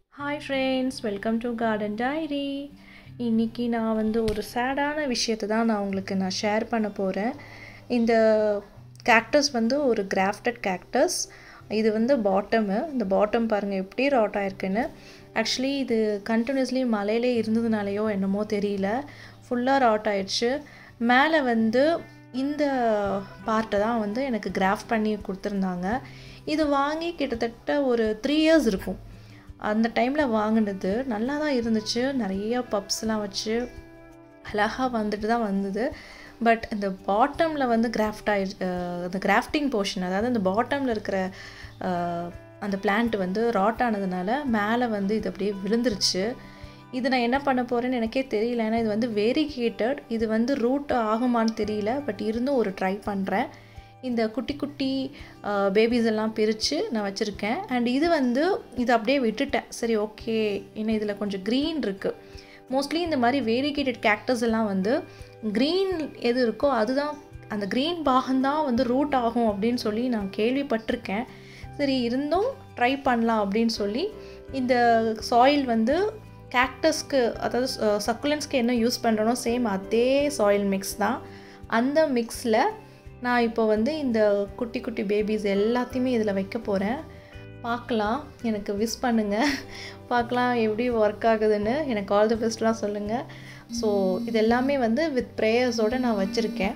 hi friends welcome to garden diary இன்றைக்கி நான் வந்து ஒரு சேடான விஷயத்தை தான் நான் உங்களுக்கு நான் ஷேர் பண்ண போகிறேன் இந்த கேக்டஸ் வந்து ஒரு கிராஃப்டட் கேக்டஸ் இது வந்து பாட்டமு இந்த பாட்டம் பாருங்கள் எப்படி ராட் ஆயிருக்குன்னு ஆக்சுவலி இது கண்டினியூஸ்லி மலையிலே இருந்ததுனாலையோ என்னமோ தெரியல ஃபுல்லாக ராட் ஆயிடுச்சு மேலே வந்து இந்த பார்ட்டை தான் வந்து எனக்கு கிராஃப்ட் பண்ணி கொடுத்துருந்தாங்க இது வாங்கி கிட்டத்தட்ட ஒரு த்ரீ இயர்ஸ் இருக்கும் அந்த டைமில் வாங்கினது நல்லா தான் இருந்துச்சு நிறைய பப்ஸ்லாம் வச்சு அழகாக வந்துட்டு தான் வந்தது பட் இந்த பாட்டமில் வந்து கிராஃப்ட் ஆகி அந்த கிராஃப்டிங் போர்ஷன் அதாவது அந்த பாட்டமில் இருக்கிற அந்த பிளான்ட் வந்து ராட் ஆனதுனால மேலே வந்து இது அப்படியே விழுந்துருச்சு இது நான் என்ன பண்ண போகிறேன்னு எனக்கே தெரியல ஏன்னா இது வந்து வேரிகேட்டட் இது வந்து ரூட் ஆகுமான்னு தெரியல பட் இருந்தும் ஒரு ட்ரை பண்ணுறேன் இந்த குட்டி குட்டி பேபிஸ் எல்லாம் பிரித்து நான் வச்சுருக்கேன் அண்ட் இது வந்து இது அப்படியே விட்டுட்டேன் சரி ஓகே இன்னும் இதில் கொஞ்சம் க்ரீன் இருக்குது மோஸ்ட்லி இந்த மாதிரி வேரிகேட்டட் கேக்டஸ் எல்லாம் வந்து க்ரீன் எது இருக்கோ அதுதான் அந்த க்ரீன் பாகம்தான் வந்து ரூட் ஆகும் அப்படின்னு சொல்லி நான் கேள்விப்பட்டிருக்கேன் சரி இருந்தும் ட்ரை பண்ணலாம் அப்படின்னு சொல்லி இந்த சாயில் வந்து கேக்டஸ்க்கு அதாவது சக்குலன்ஸ்க்கு என்ன யூஸ் பண்ணுறனோ சேம் அதே சாயில் மிக்ஸ் தான் அந்த மிக்ஸில் நான் இப்போ வந்து இந்த குட்டி குட்டி பேபிஸ் எல்லாத்தையுமே இதில் வைக்க போகிறேன் பார்க்கலாம் எனக்கு விஷ் பண்ணுங்கள் பார்க்கலாம் எப்படி ஒர்க் ஆகுதுன்னு எனக்கு ஆல் தி பெஸ்ட்லாம் சொல்லுங்கள் ஸோ இது எல்லாமே வந்து வித் ப்ரேயர்ஸோடு நான் வச்சுருக்கேன்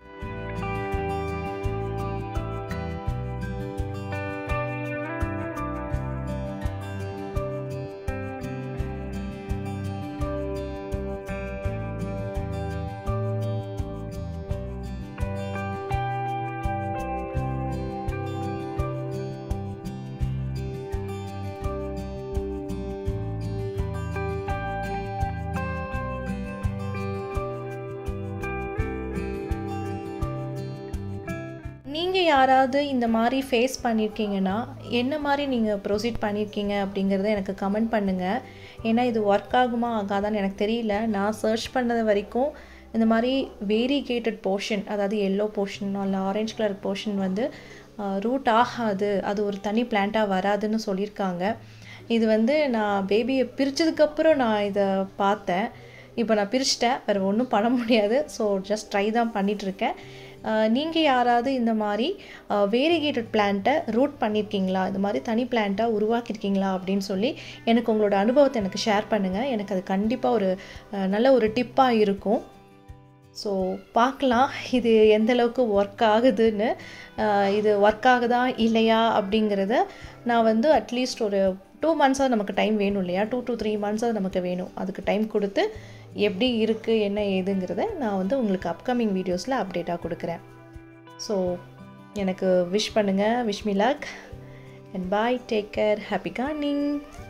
நீங்கள் யாராவது இந்த மாதிரி ஃபேஸ் பண்ணியிருக்கீங்கன்னா என்ன மாதிரி நீங்கள் ப்ரொசீட் பண்ணியிருக்கீங்க அப்படிங்கிறத எனக்கு கமெண்ட் பண்ணுங்கள் ஏன்னா இது ஒர்க் ஆகுமா ஆகாதான்னு எனக்கு தெரியல நான் சர்ச் பண்ணது வரைக்கும் இந்த மாதிரி வேரிகேட்டட் போர்ஷன் அதாவது எல்லோ போர்ஷன் இல்லை ஆரஞ்சு கலர் போர்ஷன் வந்து ரூட் ஆகாது அது ஒரு தனி பிளான்ட்டாக வராதுன்னு சொல்லியிருக்காங்க இது வந்து நான் பேபியை பிரித்ததுக்கப்புறம் நான் இதை பார்த்தேன் இப்போ நான் பிரிச்சிட்டேன் வேறு ஒன்றும் பண்ண முடியாது ஸோ ஜஸ்ட் ட்ரை தான் பண்ணிகிட்ருக்கேன் நீங்கள் யாராவது இந்த மாதிரி வேரிகேட்டட் பிளான்ட்டை ரூட் பண்ணியிருக்கீங்களா இந்த மாதிரி தனி பிளான்ட்டாக உருவாக்கியிருக்கீங்களா அப்படின்னு சொல்லி எனக்கு உங்களோட அனுபவத்தை எனக்கு ஷேர் பண்ணுங்கள் எனக்கு அது கண்டிப்பாக ஒரு நல்ல ஒரு டிப்பாக இருக்கும் ஸோ பார்க்கலாம் இது எந்த அளவுக்கு ஒர்க் ஆகுதுன்னு இது ஒர்க் ஆகுதா இல்லையா அப்படிங்கிறத நான் வந்து அட்லீஸ்ட் ஒரு டூ மந்த்ஸாக நமக்கு டைம் வேணும் இல்லையா டூ டு த்ரீ மந்த்ஸாக நமக்கு வேணும் அதுக்கு டைம் கொடுத்து எப்படி இருக்குது என்ன ஏதுங்கிறத நான் வந்து உங்களுக்கு அப்கமிங் வீடியோஸில் அப்டேட்டாக கொடுக்குறேன் ஸோ எனக்கு விஷ் பண்ணுங்கள் wish me luck and bye take care happy Corning